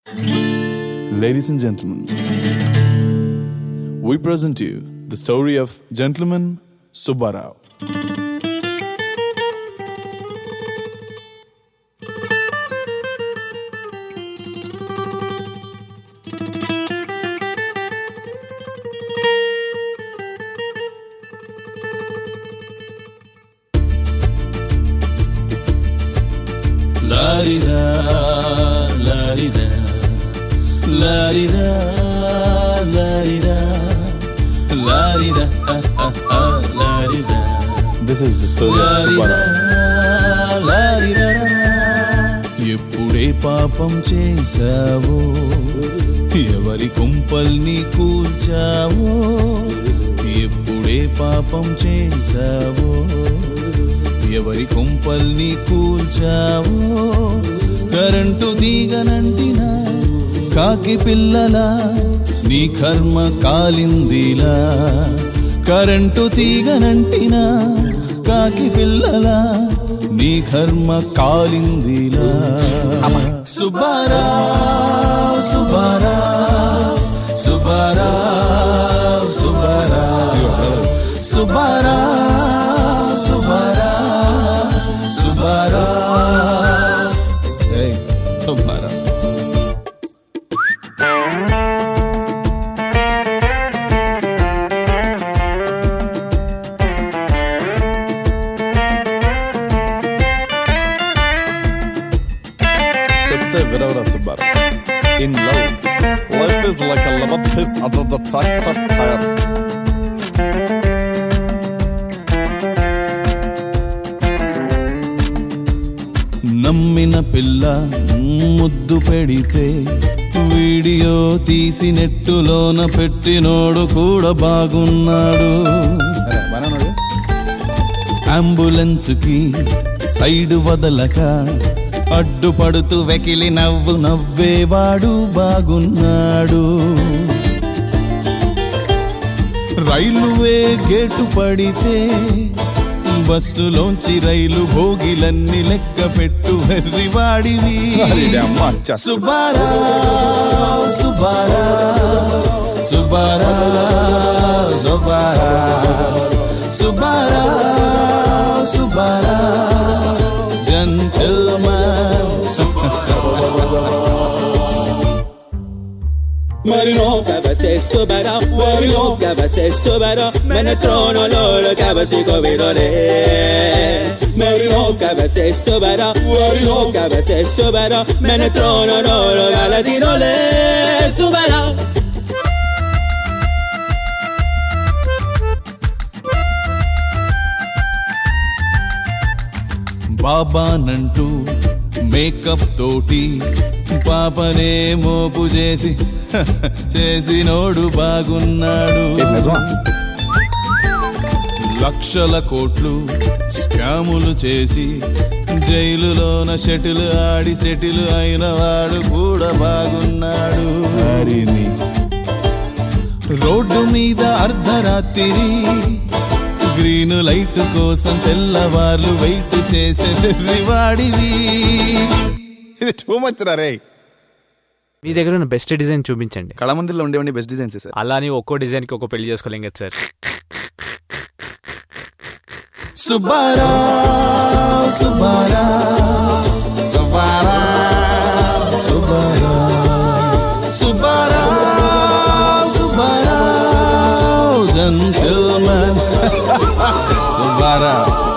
Ladies and gentlemen, we present you the story of Gentleman Subbarao. లారిరా లారిరా లారిరా లారిరా లారిరా ఆ, ఆ, ఆ, లారిరా This is the story of లారిరా Subbarao. లారిరా ఎప్పుడే పాపం చేశావో ఎవరి కుంపల్ని కూల్చావో ఎప్పుడే పాపం చేశావో ఎవరి కుంపల్ని కూల్చావో కరెంటు తీగనంటినా కాకి పిల్లలా నీ కర్మ కాలిందిలా కరెంటు తీగనంటినా కాకి పిల్లలా నీ కర్మ కాలిందిలా సుబారా సుబారా సుబారా సుబారా సుబారా సుబారా సుబారా Hey, Subbarao. చెప్తే విడవరా Subbarao in love life is like a love his under the tractor tyre నమ్మిన పిల్ల ముద్దు పెడితే వీడియో తీసి నెట్టులోన పెట్టినోడు కూడా బాగున్నాడు అంబులెన్స్ కి సైడ్ వదలక అడ్డుపడుతూ వెకిలి నవ్వు నవ్వేవాడు బాగున్నాడు రైలువే గేటు పడితే బస్సులోంచి రైలు భోగిలన్నీ లెక్క పెట్టు వెర్రివాడివి Subbara Subbara Subbara Subbara Subbara Subbara gentleman Marino, cabase sobara, Marino, cabase sobara, me ne trono loro cabasico virole. Marino, cabase sobara, Marino, cabase sobara, me ne trono loro galatinole. Sobara. బాబానంటూ మేకప్ తోటి పాపనే మోపు చేసి చేసినోడు బాగున్నాడు లక్షల కోట్లు స్కాములు చేసి జైలులోన షటిల్ ఆడి సెటిల్ అయిన వాడు కూడా బాగున్నాడు హరిని రోడ్డు మీద అర్ధరాత్రి గ్రీన్ లైట్ కోసం తెల్లవార్లు వెయిట్ చేసే వాడివి ఇది టూ మచ్ రా రే మీ దగ్గర ఉన్న బెస్ట్ డిజైన్ చూపించండి కళమందిలో ఉండేవండి బెస్ట్ డిజైన్స్ సార్ అలా అని ఒక్కో డిజైన్ కి ఒక్కో పెళ్లి చేసుకోలేం కదా సార్ సుబ్బారా సుబ్బారా సుబ్బారా సుబ్బారా సుబ్బారా సుబ్బారా జంటల్మన్ సుబ్బారా